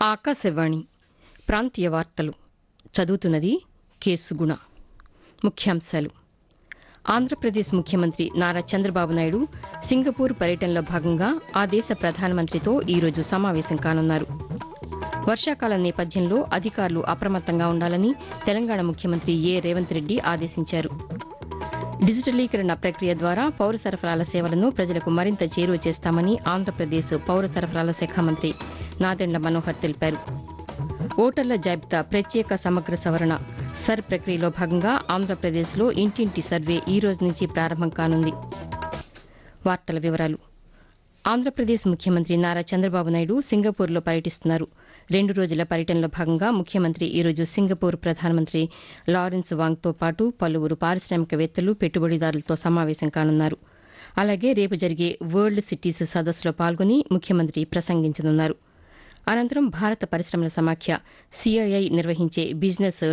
ఆకాశవాణి ప్రాంతీయ వార్తలు చదువుతున్నది కేసుగుణ ముఖ్యాంశాలు ఆంధ్రప్రదేశ్ ముఖ్యమంత్రి నారా చంద్రబాబు నాయుడు సింగపూర్ పర్యటనలో భాగంగా ఆ దేశ ప్రధానమంత్రితో ఈరోజు సమావేశం కానున్నారు వర్షాకాలం నేపథ్యంలో అధికారులు అప్రమత్తంగా ఉండాలని తెలంగాణ ముఖ్యమంత్రి ఏ రేవంత్ రెడ్డి ఆదేశించారు డిజిటలీకరణ ప్రక్రియ ద్వారా పౌర సరఫరాల సేవలను ప్రజలకు మరింత చేరువ చేస్తామని ఆంధ్రప్రదేశ్ పౌర సరఫరాల శాఖ మంత్రి నాదెండ్ల మనోహర్ తెలిపారు ఓటర్ల జాబితా ప్రత్యేక సమగ్ర సవరణ సర్ ప్రక్రియలో భాగంగా ఆంధ్రప్రదేశ్లో ఇంటింటి సర్వే ఈ రోజు నుంచి ప్రారంభం కానుంది వార్తల వివరాలు ఆంధ్రప్రదేశ్ ముఖ్యమంత్రి నారా చంద్రబాబు నాయుడు సింగపూర్లో పర్యటిస్తున్నారు రెండు రోజుల పర్యటనలో భాగంగా ముఖ్యమంత్రి ఈరోజు సింగపూర్ ప్రధానమంత్రి లారెన్స్ వాంగ్తో పాటు పలువురు పారిశామికవేత్తలు పెట్టుబడిదారులతో సమావేశం కానున్నారు అలాగే రేపు జరిగే వరల్డ్ సిటీస్ సదస్సులో పాల్గొని ముఖ్యమంత్రి ప్రసంగించనున్నారు అనంతరం భారత పరిశ్రమల సమాఖ్య సిఐఐ నిర్వహించే బిజినెస్